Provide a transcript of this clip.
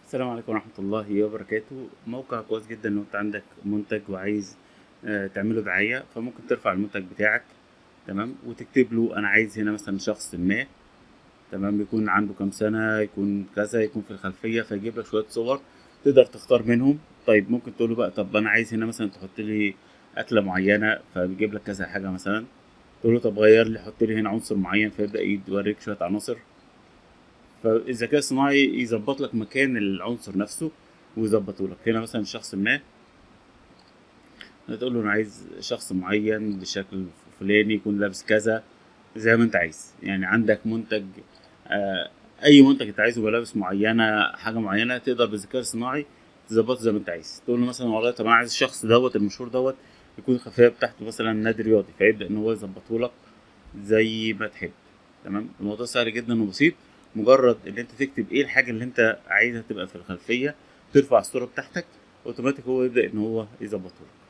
السلام عليكم ورحمة الله وبركاته موقع كويس جدا لو انت عندك منتج وعايز آه، تعمله دعاية فممكن ترفع المنتج بتاعك تمام وتكتب له انا عايز هنا مثلا شخص ما تمام يكون عنده كام سنة يكون كذا يكون في الخلفية فيجيب لك شوية صور تقدر تختار منهم طيب ممكن تقول له بقى طب انا عايز هنا مثلا تحط لي أكلة معينة فبيجيب لك كذا حاجة مثلا تقول له طب غير لي حط لي هنا عنصر معين فيبدأ يوريك شوية عناصر فالذكاء الصناعي يظبط لك مكان العنصر نفسه ويظبطه لك هنا مثلا شخص ما تقول له انا عايز شخص معين بالشكل الفلاني يكون لابس كذا زي ما انت عايز يعني عندك منتج آه، اي منتج انت عايزه ملابس معينه حاجه معينه تقدر بالذكاء الصناعي تظبطه زي ما انت عايز تقول له مثلا والله طب انا عايز الشخص دوت المشهور دوت يكون الخلفيه بتاعته مثلا نادي رياضي فيبدا ان هو يظبطه لك زي ما تحب تمام الموضوع سهل جدا وبسيط مجرد ان انت تكتب ايه الحاجه اللي انت عايزها تبقى في الخلفيه ترفع الصوره بتاعتك اوتوماتيك هو يبدا ان هو يظبطه لك